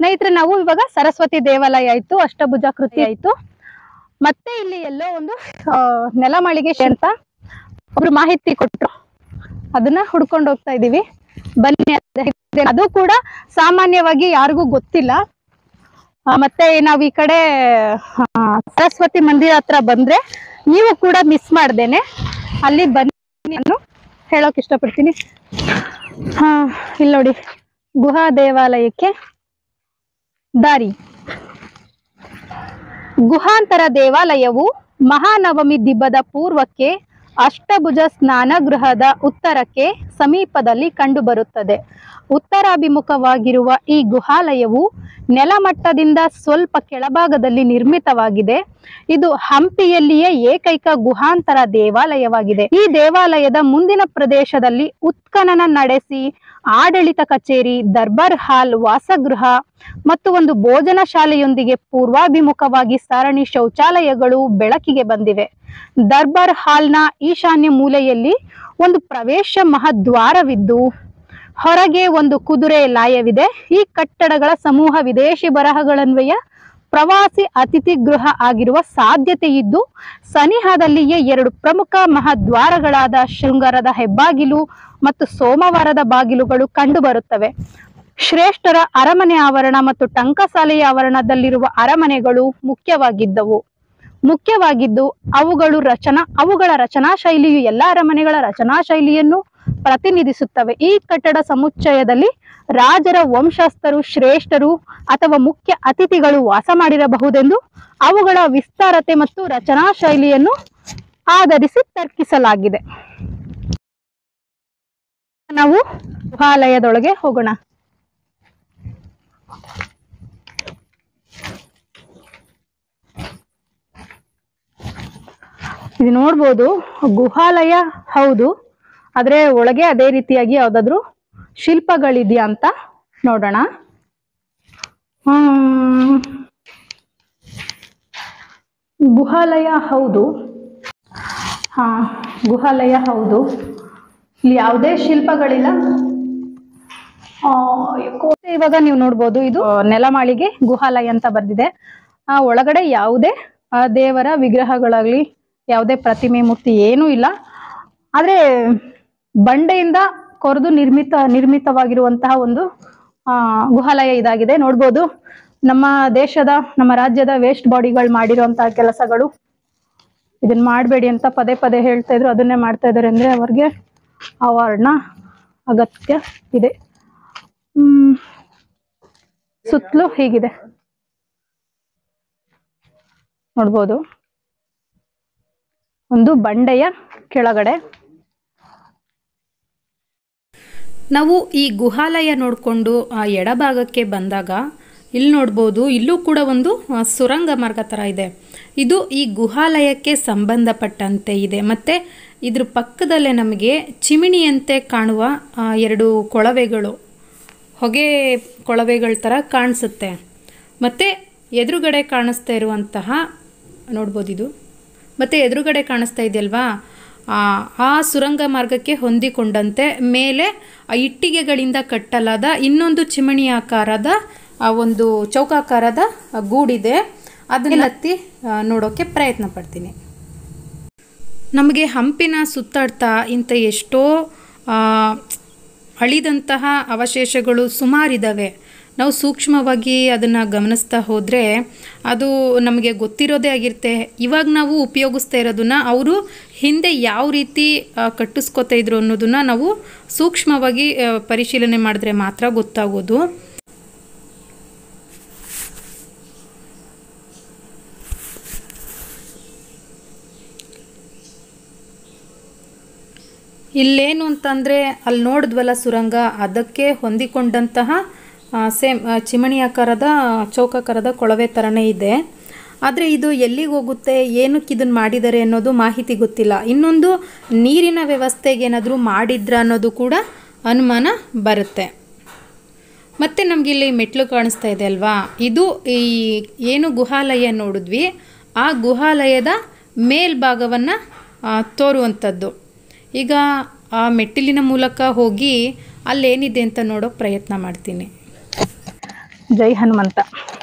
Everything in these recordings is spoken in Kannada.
ಸ್ನೇಹಿತರೆ ನಾವು ಇವಾಗ ಸರಸ್ವತಿ ದೇವಾಲಯ ಆಯ್ತು ಅಷ್ಟಭುಜಾಕೃತಿ ಆಯ್ತು ಮತ್ತೆ ಇಲ್ಲಿ ಎಲ್ಲೋ ಒಂದು ಆ, ನೆಲಮಾಳಿಗೆ ಅಂತ ಒಬ್ರು ಮಾಹಿತಿ ಕೊಟ್ರು ಅದನ್ನ ಹುಡ್ಕೊಂಡು ಹೋಗ್ತಾ ಇದೀವಿ ಬನ್ನಿ ಅದ್- ಅದು ಕೂಡ ಸಾಮಾನ್ಯವಾಗಿ ಯಾರಿಗೂ ಗೊತ್ತಿಲ್ಲ ಆ, ಮತ್ತೆ ನಾವ್ ಈ ಕಡೆ ಆ, ಸರಸ್ವತಿ ಮಂದಿರ ಹತ್ರ ಬಂದ್ರೆ ನೀವು ಕೂಡ ಮಿಸ್ ಮಾಡ್ದೇನೆ ಅಲ್ಲಿ ಬನ್ನಿ ನಾನು ಹೇಳೋಕ್ ಇಷ್ಟಪಡ್ತೀನಿ ಹಾ ಇಲ್ಲಿ ನೋಡಿ ಗುಹಾ ದೇವಾಲಯಕ್ಕೆ ದಾರಿ ಗುಹಾಂತರ ದೇವಾಲಯವು ಮಹಾನವಮಿ ದಿಬ್ಬದ ಪೂರ್ವಕ್ಕೆ ಅಷ್ಟಭುಜ ಸ್ನಾನಗೃಹದ ಉತ್ತರಕ್ಕೆ ಸಮೀಪದಲ್ಲಿ ಕಂಡುಬರುತ್ತದೆ ಉತ್ತರಾಭಿಮುಖವಾಗಿರುವ ಈ ಗುಹಾಲಯವು ನೆಲಮಟ್ಟದಿಂದ ಸ್ವಲ್ಪ ಕೆಳಭಾಗದಲ್ಲಿ ನಿರ್ಮಿತವಾಗಿದೆ ಇದು ಹಂಪಿಯಲ್ಲಿಯೇ ಏಕೈಕ ಗುಹಾಂತರ ದೇವಾಲಯವಾಗಿದೆ ಈ ದೇವಾಲಯದ ಮುಂದಿನ ಪ್ರದೇಶದಲ್ಲಿ ಉತ್ಖನನ ನಡೆಸಿ ಆಡಳಿತ ಕಚೇರಿ ದರ್ಬಾರ್ ಹಾಲ್ ವಾಸಗೃಹ ಮತ್ತು ಒಂದು ಭೋಜನ ಶಾಲೆಯೊಂದಿಗೆ ಪೂರ್ವಾಭಿಮುಖವಾಗಿ ಸರಣಿ ಶೌಚಾಲಯಗಳು ಬೆಳಕಿಗೆ ಬಂದಿವೆ ದರ್ಬಾರ್ ಹಾಲ್ನ ಈಶಾನ್ಯ ಮೂಲೆಯಲ್ಲಿ ಒಂದು ಪ್ರವೇಶ ಮಹದ್ವಾರವಿದ್ದು ಹೊರಗೆ ಒಂದು ಕುದುರೆ ಲಾಯವಿದೆ ಈ ಕಟ್ಟಡಗಳ ಸಮೂಹ ವಿದೇಶಿ ಬರಹಗಳನ್ವಯ ಪ್ರವಾಸಿ ಅತಿಥಿ ಗೃಹ ಆಗಿರುವ ಸಾಧ್ಯತೆ ಇದ್ದು ಸನಿಹದಲ್ಲಿಯೇ ಎರಡು ಪ್ರಮುಖ ಮಹದ್ವಾರಗಳಾದ ಶೃಂಗಾರದ ಹೆಬ್ಬಾಗಿಲು ಮತ್ತು ಸೋಮವಾರದ ಬಾಗಿಲುಗಳು ಕಂಡುಬರುತ್ತವೆ ಶ್ರೇಷ್ಠರ ಅರಮನೆ ಆವರಣ ಮತ್ತು ಟಂಕಸಾಲೆಯ ಆವರಣದಲ್ಲಿರುವ ಅರಮನೆಗಳು ಮುಖ್ಯವಾಗಿದ್ದವು ಮುಖ್ಯವಾಗಿದ್ದು ಅವುಗಳು ರಚನಾ ಅವುಗಳ ರಚನಾ ಶೈಲಿಯು ಎಲ್ಲ ಅರಮನೆಗಳ ರಚನಾ ಶೈಲಿಯನ್ನು ಪ್ರತಿನಿಧಿಸುತ್ತವೆ ಈ ಕಟ್ಟಡ ಸಮುಚ್ಚಯದಲ್ಲಿ ರಾಜರ ವಂಶಸ್ಥರು ಶ್ರೇಷ್ಠರು ಅಥವಾ ಮುಖ್ಯ ಅತಿಥಿಗಳು ವಾಸ ಮಾಡಿರಬಹುದೆಂದು ಅವುಗಳ ವಿಸ್ತಾರತೆ ಮತ್ತು ರಚನಾ ಶೈಲಿಯನ್ನು ಆಧರಿಸಿ ತರ್ಕಿಸಲಾಗಿದೆ ನಾವು ಗುಹಾಲಯದೊಳಗೆ ಹೋಗೋಣ ಇದು ನೋಡ್ಬೋದು ಗುಹಾಲಯ ಹೌದು ಆದ್ರೆ ಒಳಗೆ ಅದೇ ರೀತಿಯಾಗಿ ಯಾವ್ದಾದ್ರು ಶಿಲ್ಪಗಳಿದೆಯಾ ಅಂತ ನೋಡೋಣ ಹ್ಮ್ ಗುಹಾಲಯ ಹೌದು ಹಾ ಗುಹಾಲಯ ಹೌದು ಇಲ್ಲಿ ಯಾವುದೇ ಶಿಲ್ಪಗಳಿಲ್ಲ ಆ, ಕೋಟೆ ಇವಾಗ ನೀವು ನೋಡ್ಬೋದು ಇದು ಆ, ನೆಲಮಾಳಿಗೆ ಗುಹಾಲಯ ಅಂತ ಬರ್ದಿದೆ ಆ ಒಳಗಡೆ ಯಾವುದೇ ಆ, ದೇವರ ವಿಗ್ರಹಗಳಾಗ್ಲಿ ಯಾವುದೇ ಪ್ರತಿಮೆ ಮೂರ್ತಿ ಏನೂ ಇಲ್ಲ ಆದ್ರೆ ಬಂಡೆಯಿಂದ ಕೊರೆದು ನಿರ್ಮಿತ ನಿರ್ಮಿತವಾಗಿರುವಂತಹ ಒಂದು ಆ, ಗುಹಾಲಯ ಇದಾಗಿದೆ ನೋಡ್ಬೋದು ನಮ್ಮ ದೇಶದ ನಮ್ಮ ರಾಜ್ಯದ ವೇಸ್ಟ್ ಬಾಡಿಗಳು ಮಾಡಿರುವಂತಹ ಕೆಲಸಗಳು ಇದನ್ನ ಮಾಡಬೇಡಿ ಅಂತ ಪದೇ ಪದೇ ಹೇಳ್ತಾ ಇದ್ರು ಅದನ್ನೇ ಮಾಡ್ತಾ ಇದ್ದಾರೆ ಅಂದ್ರೆ ಅವ್ರಿಗೆ ಅವಾರ್ಡ್ನ ಅಗತ್ಯ ಇದೆ ಹ್ಮ್ ಸುತ್ತಲೂ ಹೀಗಿದೆ ನೋಡ್ಬೋದು ಒಂದು ಬಂಡೆಯ ಕೆಳಗಡೆ ನಾವು ಈ ಗುಹಾಲಯ ನೋಡಿಕೊಂಡು ಆ ಎಡಭಾಗಕ್ಕೆ ಬಂದಾಗ ಇಲ್ಲಿ ನೋಡ್ಬೋದು ಇಲ್ಲೂ ಕೂಡ ಒಂದು ಆ, ಸುರಂಗ ಮಾರ್ಗ ಥರ ಇದೆ ಇದು ಈ ಗುಹಾಲಯಕ್ಕೆ ಸಂಬಂಧಪಟ್ಟಂತೆ ಇದೆ ಮತ್ತು ಇದ್ರ ಪಕ್ಕದಲ್ಲೇ ನಮಗೆ ಚಿಮಿಣಿಯಂತೆ ಕಾಣುವ ಆ, ಎರಡು ಕೊಳವೆಗಳು ಹೊಗೆ ಕೊಳವೆಗಳ ಥರ ಕಾಣಿಸುತ್ತೆ ಮತ್ತು ಎದುರುಗಡೆ ಕಾಣಿಸ್ತಾ ಇರುವಂತಹ ನೋಡ್ಬೋದು ಇದು ಮತ್ತು ಎದುರುಗಡೆ ಕಾಣಿಸ್ತಾ ಇದೆಯಲ್ವಾ ಆ ಆ ಸುರಂಗ ಮಾರ್ಗಕ್ಕೆ ಹೊಂದಿಕೊಂಡಂತೆ ಮೇಲೆ ಆ ಇಟ್ಟಿಗೆಗಳಿಂದ ಕಟ್ಟಲಾದ ಇನ್ನೊಂದು ಚಿಮಣಿ ಆಕಾರದ ಆ ಒಂದು ಚೌಕಾಕಾರದ ಗೂಡಿದೆ ಅದನ್ನ ಹತ್ತಿ ಆ, ನೋಡೋಕ್ಕೆ ಪ್ರಯತ್ನ ಪಡ್ತೀನಿ ನಮಗೆ ಹಂಪಿನ ಸುತ್ತಾಡ್ತಾ ಇಂಥ ಎಷ್ಟೋ ಆ, ಅಳಿದಂತಹ ಅವಶೇಷಗಳು ಸುಮಾರಿದ್ದಾವೆ ನಾವು ಸೂಕ್ಷ್ಮವಾಗಿ ಅದನ್ನು ಗಮನಿಸ್ತಾ ಹೋದರೆ ಅದು ನಮಗೆ ಗೊತ್ತಿರೋದೇ ಆಗಿರುತ್ತೆ ಇವಾಗ ನಾವು ಉಪಯೋಗಿಸ್ತಾ ಇರೋದನ್ನ ಅವರು ಹಿಂದೆ ಯಾವ ರೀತಿ ಆ, ಕಟ್ಟಿಸ್ಕೊತಾ ಇದ್ರು ಅನ್ನೋದನ್ನ ನಾವು ಸೂಕ್ಷ್ಮವಾಗಿ ಆ, ಪರಿಶೀಲನೆ ಮಾಡಿದ್ರೆ ಮಾತ್ರ ಗೊತ್ತಾಗೋದು ಇಲ್ಲೇನು ಅಂತಂದರೆ ಅಲ್ಲಿ ನೋಡಿದ್ವಲ್ಲ ಸುರಂಗ ಅದಕ್ಕೆ ಹೊಂದಿಕೊಂಡಂತಹ ಸೇಮ್ ಚಿಮಣಿ ಆಕಾರದ ಚೌಕಾಕಾರದ ಕೊಳವೆ ಥರನೇ ಇದೆ ಆದರೆ ಇದು ಎಲ್ಲಿಗೆ ಹೋಗುತ್ತೆ ಏನಕ್ಕೆ ಇದನ್ನು ಮಾಡಿದ್ದಾರೆ ಅನ್ನೋದು ಮಾಹಿತಿ ಗೊತ್ತಿಲ್ಲ ಇನ್ನೊಂದು ನೀರಿನ ವ್ಯವಸ್ಥೆಗೆ ಏನಾದರೂ ಮಾಡಿದ್ರ ಅನ್ನೋದು ಕೂಡ ಅನುಮಾನ ಬರುತ್ತೆ ಮತ್ತು ನಮಗೆ ಇಲ್ಲಿ ಮೆಟ್ಲು ಕಾಣಿಸ್ತಾ ಇದೆ ಅಲ್ವಾ ಇದು ಈ ಏನು ಗುಹಾಲಯ ನೋಡಿದ್ವಿ ಆ ಗುಹಾಲಯದ ಮೇಲ್ಭಾಗವನ್ನು ತೋರುವಂಥದ್ದು ಈಗ ಆ ಮೆಟ್ಟಿಲಿನ ಮೂಲಕ ಹೋಗಿ ಅಲ್ಲೇನಿದೆ ಅಂತ ನೋಡೋಕೆ ಪ್ರಯತ್ನ ಮಾಡ್ತೀನಿ ಜೈ ಹನುಮಂತ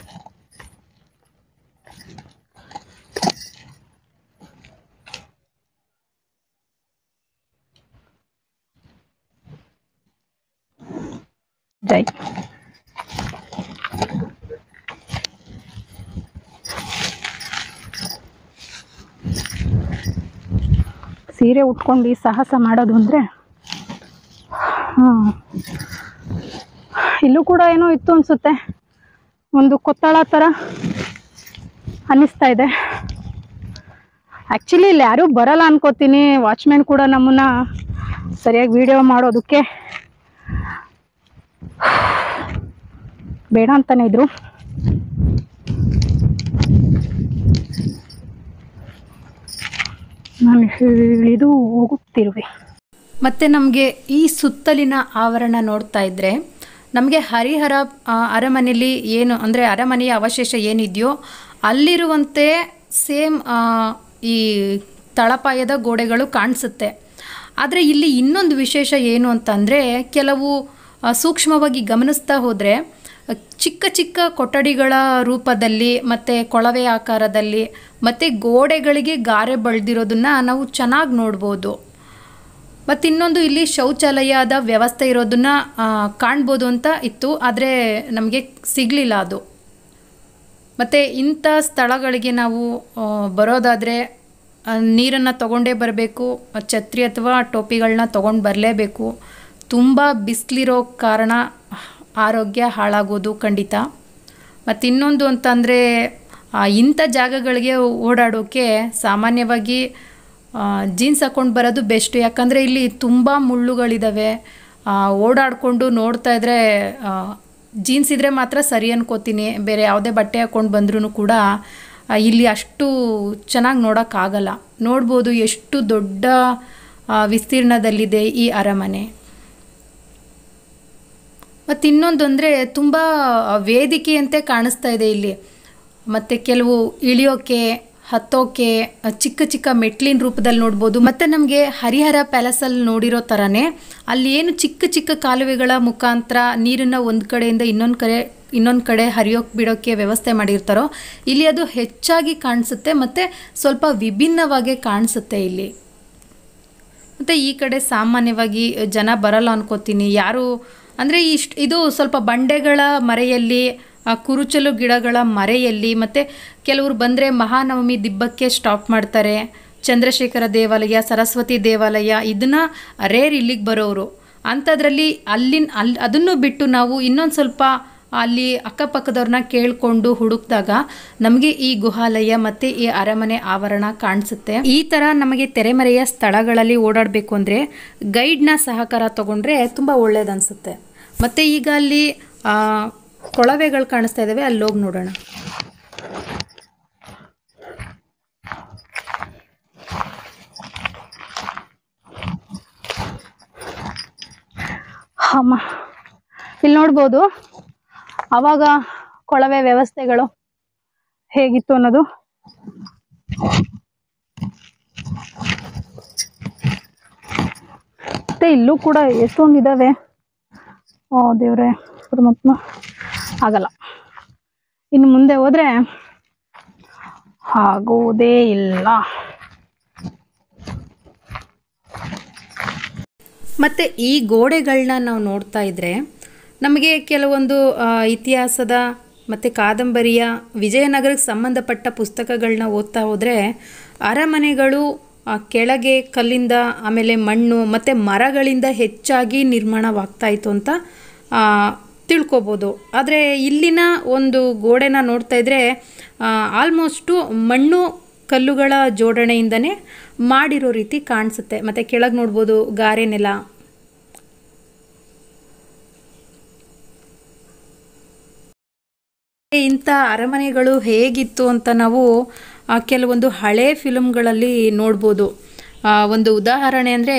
ಜೈ ಸೀರೆ ಉಟ್ಕೊಂಡು ಈ ಸಾಹಸ ಮಾಡೋದು ಅಂದರೆ ಹಾಂ ಇಲ್ಲೂ ಕೂಡ ಏನೋ ಇತ್ತು ಅನಿಸುತ್ತೆ ಒಂದು ಕೊತ್ತಳ ಥರ ಅನ್ನಿಸ್ತಾ ಇದೆ ಆ್ಯಕ್ಚುಲಿ ಇಲ್ಲಿ ಯಾರೂ ಬರಲ್ಲ ಅನ್ಕೋತೀನಿ ವಾಚ್ಮ್ಯಾನ್ ಕೂಡ ನಮ್ಮನ್ನ ಸರಿಯಾಗಿ ವಿಡಿಯೋ ಮಾಡೋದಕ್ಕೆ ಬೇಡ ಅಂತಾನೆ ಇದ್ರು ನಾನು ಇಳಿದು ಹೋಗುತ್ತಿರುವೆ ಮತ್ತು ನಮಗೆ ಈ ಸುತ್ತಲಿನ ಆವರಣ ನೋಡ್ತಾ ಇದ್ದರೆ ನಮಗೆ ಹರಿಹರ ಆ, ಅರಮನೆಯಲ್ಲಿ ಏನು ಅಂದರೆ ಅರಮನೆಯ ಅವಶೇಷ ಏನಿದೆಯೋ ಅಲ್ಲಿರುವಂತೆ ಸೇಮ್ ಈ ತಳಪಾಯದ ಗೋಡೆಗಳು ಕಾಣಿಸುತ್ತೆ ಆದರೆ ಇಲ್ಲಿ ಇನ್ನೊಂದು ವಿಶೇಷ ಏನು ಅಂತಂದರೆ ಕೆಲವು ಆ, ಸೂಕ್ಷ್ಮವಾಗಿ ಗಮನಿಸ್ತಾ ಹೋದರೆ ಚಿಕ್ಕ ಚಿಕ್ಕ ಕೊಠಡಿಗಳ ರೂಪದಲ್ಲಿ ಮತ್ತು ಕೊಳವೆ ಆಕಾರದಲ್ಲಿ ಮತ್ತು ಗೋಡೆಗಳಿಗೆ ಗಾರೆ ಬಳ್ದಿರೋದನ್ನ ನಾವು ಚೆನ್ನಾಗಿ ನೋಡ್ಬೋದು ಮತ್ತು ಇನ್ನೊಂದು ಇಲ್ಲಿ ಶೌಚಾಲಯದ ವ್ಯವಸ್ಥೆ ಇರೋದನ್ನ ಆ, ಕಾಣ್ಬೋದು ಅಂತ ಇತ್ತು ಆದರೆ ನಮಗೆ ಸಿಗಲಿಲ್ಲ ಅದು ಮತ್ತು ಇಂಥ ಸ್ಥಳಗಳಿಗೆ ನಾವು ಆ, ಬರೋದಾದರೆ ನೀರನ್ನು ತಗೊಂಡೇ ಬರಬೇಕು ಛತ್ರಿ ಅಥವಾ ಟೋಪಿಗಳನ್ನ ತೊಗೊಂಡು ಬರಲೇಬೇಕು ತುಂಬ ಬಿಸಿಲಿರೋ ಕಾರಣ ಆರೋಗ್ಯ ಹಾಳಾಗೋದು ಖಂಡಿತ ಮತ್ತು ಇನ್ನೊಂದು ಅಂತಂದರೆ ಇಂಥ ಜಾಗಗಳಿಗೆ ಓಡಾಡೋಕ್ಕೆ ಸಾಮಾನ್ಯವಾಗಿ ಜೀನ್ಸ್ ಹಾಕ್ಕೊಂಡು ಬರೋದು ಬೆಸ್ಟ್ ಯಾಕಂದರೆ ಇಲ್ಲಿ ತುಂಬ ಮುಳ್ಳುಗಳಿದ್ದಾವೆ ಆ, ಓಡಾಡಿಕೊಂಡು ನೋಡ್ತಾ ಇದ್ರೆ ಜೀನ್ಸ್ ಇದ್ದರೆ ಮಾತ್ರ ಸರಿ ಅನ್ಕೋತೀನಿ ಬೇರೆ ಯಾವುದೇ ಬಟ್ಟೆ ಹಾಕ್ಕೊಂಡು ಬಂದ್ರೂ ಕೂಡ ಆ, ಇಲ್ಲಿ ಅಷ್ಟು ಚೆನ್ನಾಗಿ ನೋಡೋಕ್ಕಾಗಲ್ಲ ನೋಡ್ಬೋದು ಎಷ್ಟು ದೊಡ್ಡ ಆ, ವಿಸ್ತೀರ್ಣದಲ್ಲಿದೆ ಈ ಅರಮನೆ ಮತ್ತು ಇನ್ನೊಂದು ಅಂದರೆ ತುಂಬ ವೇದಿಕೆಯಂತೆ ಕಾಣಿಸ್ತಾ ಇದೆ ಇಲ್ಲಿ ಮತ್ತು ಕೆಲವು ಇಳಿಯೋಕೆ ಹತ್ತೋಕೆ ಚಿಕ್ಕ ಚಿಕ್ಕ ಮೆಟ್ಲಿನ ರೂಪದಲ್ಲಿ ನೋಡ್ಬೋದು ಮತ್ತು ನಮಗೆ ಹರಿಹರ ಪ್ಯಾಲೇಸಲ್ಲಿ ನೋಡಿರೋ ಥರನೇ ಅಲ್ಲಿ ಏನು ಚಿಕ್ಕ ಚಿಕ್ಕ ಕಾಲುವೆಗಳ ಮುಖಾಂತರ ನೀರನ್ನು ಒಂದು ಕಡೆಯಿಂದ ಇನ್ನೊಂದು ಕಡೆ ಇನ್ನೊಂದು ಕಡೆ ಹರಿಯೋಕೆ ಬಿಡೋಕ್ಕೆ ವ್ಯವಸ್ಥೆ ಮಾಡಿರ್ತಾರೋ ಇಲ್ಲಿ ಅದು ಹೆಚ್ಚಾಗಿ ಕಾಣಿಸುತ್ತೆ ಮತ್ತು ಸ್ವಲ್ಪ ವಿಭಿನ್ನವಾಗಿ ಕಾಣಿಸುತ್ತೆ ಇಲ್ಲಿ ಮತ್ತು ಈ ಕಡೆ ಸಾಮಾನ್ಯವಾಗಿ ಜನ ಬರಲ್ಲ ಅನ್ಕೋತೀನಿ ಯಾರು ಅಂದರೆ ಇಷ್ಟು ಇದು ಸ್ವಲ್ಪ ಬಂಡೆಗಳ ಮರೆಯಲ್ಲಿ ಆ, ಕುರುಚಲು ಗಿಡಗಳ ಮರೆಯಲ್ಲಿ ಮತ್ತು ಕೆಲವರು ಬಂದರೆ ಮಹಾನವಮಿ ದಿಬ್ಬಕ್ಕೆ ಸ್ಟಾಪ್ ಮಾಡ್ತಾರೆ ಚಂದ್ರಶೇಖರ ದೇವಾಲಯ ಸರಸ್ವತಿ ದೇವಾಲಯ ಇದನ್ನ ರೇರ್ ಇಲ್ಲಿಗೆ ಬರೋರು ಅಂಥದ್ರಲ್ಲಿ ಅಲ್ಲಿನ ಅಲ್ಲಿ ಅದನ್ನು ಬಿಟ್ಟು ನಾವು ಇನ್ನೊಂದು ಸ್ವಲ್ಪ ಅಲ್ಲಿ ಅಕ್ಕಪಕ್ಕದವ್ರನ್ನ ಕೇಳಿಕೊಂಡು ಹುಡುಕಿದಾಗ ನಮಗೆ ಈ ಗುಹಾಲಯ ಮತ್ತು ಈ ಅರಮನೆ ಆವರಣ ಕಾಣಿಸುತ್ತೆ ಈ ಥರ ನಮಗೆ ತೆರೆಮರೆಯ ಸ್ಥಳಗಳಲ್ಲಿ ಓಡಾಡಬೇಕು ಅಂದರೆ ಗೈಡ್ನ ಸಹಕಾರ ತಗೊಂಡ್ರೆ ತುಂಬ ಒಳ್ಳೇದನ್ಸುತ್ತೆ ಮತ್ತು ಈಗ ಅಲ್ಲಿ ಆ, ಕೊಳವೆಗಳು ಕಾಣಿಸ್ತಾ ಇದ್ದಾವೆ ಅಲ್ಲಿ ಹೋಗಿ ನೋಡೋಣ ಅಮ್ಮ ಇಲ್ಲಿ ನೋಡ್ಬೋದು ಅವಾಗ ಕೊಳವೆ ವ್ಯವಸ್ಥೆಗಳು ಹೇಗಿತ್ತು ಅನ್ನೋದು ಮತ್ತೆ ಇಲ್ಲೂ ಕೂಡ ಎಷ್ಟೊಂದು ಇದಾವೆ ಓ ದೇವ್ರೆ ಪರಮಾತ್ಮ ಆಗಲ್ಲ ಇನ್ನು ಮುಂದೆ ಹೋದ್ರೆ ಆಗೋದೇ ಇಲ್ಲ ಮತ್ತು ಈ ಗೋಡೆಗಳನ್ನ ನಾವು ನೋಡ್ತಾ ಇದ್ದರೆ ನಮಗೆ ಕೆಲವೊಂದು ಆ, ಇತಿಹಾಸದ ಮತ್ತು ಕಾದಂಬರಿಯ ವಿಜಯನಗರಕ್ಕೆ ಸಂಬಂಧಪಟ್ಟ ಪುಸ್ತಕಗಳನ್ನ ಓದ್ತಾ ಹೋದರೆ ಅರಮನೆಗಳು ಆ, ಕೆಳಗೆ ಕಲ್ಲಿಂದ ಆಮೇಲೆ ಮಣ್ಣು ಮತ್ತು ಮರಗಳಿಂದ ಹೆಚ್ಚಾಗಿ ನಿರ್ಮಾಣವಾಗ್ತಾ ಇತ್ತು ಅಂತ ಆ, ತಿಳ್ಕೊಬೋದು ಆದರೆ ಇಲ್ಲಿನ ಒಂದು ಗೋಡೆನ ನೋಡ್ತಾ ಇದ್ದರೆ ಆಲ್ಮೋಸ್ಟು ಮಣ್ಣು ಕಲ್ಲುಗಳ ಜೋಡಣೆಯಿಂದನೇ ಮಾಡಿರೋ ರೀತಿ ಕಾಣಿಸುತ್ತೆ ಮತ್ತು ಕೆಳಗೆ ನೋಡ್ಬೋದು ಗಾರೆ ನೆಲ ಇಂಥ ಅರಮನೆಗಳು ಹೇಗಿತ್ತು ಅಂತ ನಾವು ಆ, ಕೆಲವೊಂದು ಹಳೆ ಫಿಲಮ್ಗಳಲ್ಲಿ ನೋಡ್ಬೋದು ಆ, ಒಂದು ಉದಾಹರಣೆ ಅಂದರೆ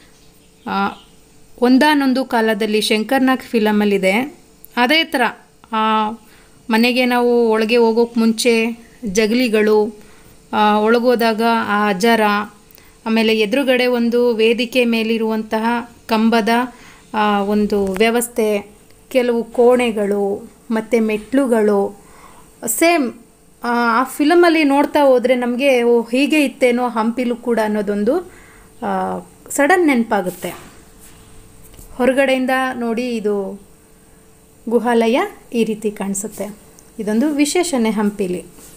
ಒಂದಾನೊಂದು ಕಾಲದಲ್ಲಿ ಶಂಕರ್ನಾಗ್ ಫಿಲಮಲ್ಲಿದೆ ಅದೇ ಥರ ಆ, ಮನೆಗೆ ನಾವು ಒಳಗೆ ಹೋಗೋಕೆ ಮುಂಚೆ ಜಗಲಿಗಳು ಆ, ಒಳಗೋದಾಗ ಆ ಅಜರ ಆಮೇಲೆ ಎದುರುಗಡೆ ಒಂದು ವೇದಿಕೆ ಮೇಲಿರುವಂತಹ ಕಂಬದ ಆ, ಒಂದು ವ್ಯವಸ್ಥೆ ಕೆಲವು ಕೋಣೆಗಳು ಮತ್ತು ಮೆಟ್ಲುಗಳು ಸೇಮ್ ಆ ಫಿಲಮಲ್ಲಿ ನೋಡ್ತಾ ಹೋದರೆ ನಮಗೆ ಓ ಹೀಗೆ ಇತ್ತೇನೋ ಹಂಪಿಲು ಕೂಡ ಅನ್ನೋದೊಂದು ಸಡನ್ ನೆನಪಾಗುತ್ತೆ ಹೊರಗಡೆಯಿಂದ ನೋಡಿ ಇದು ಗುಹಾಲಯ ಈ ರೀತಿ ಕಾಣಿಸುತ್ತೆ ಇದೊಂದು ವಿಶೇಷಣೆ ಹಂಪಿಲಿ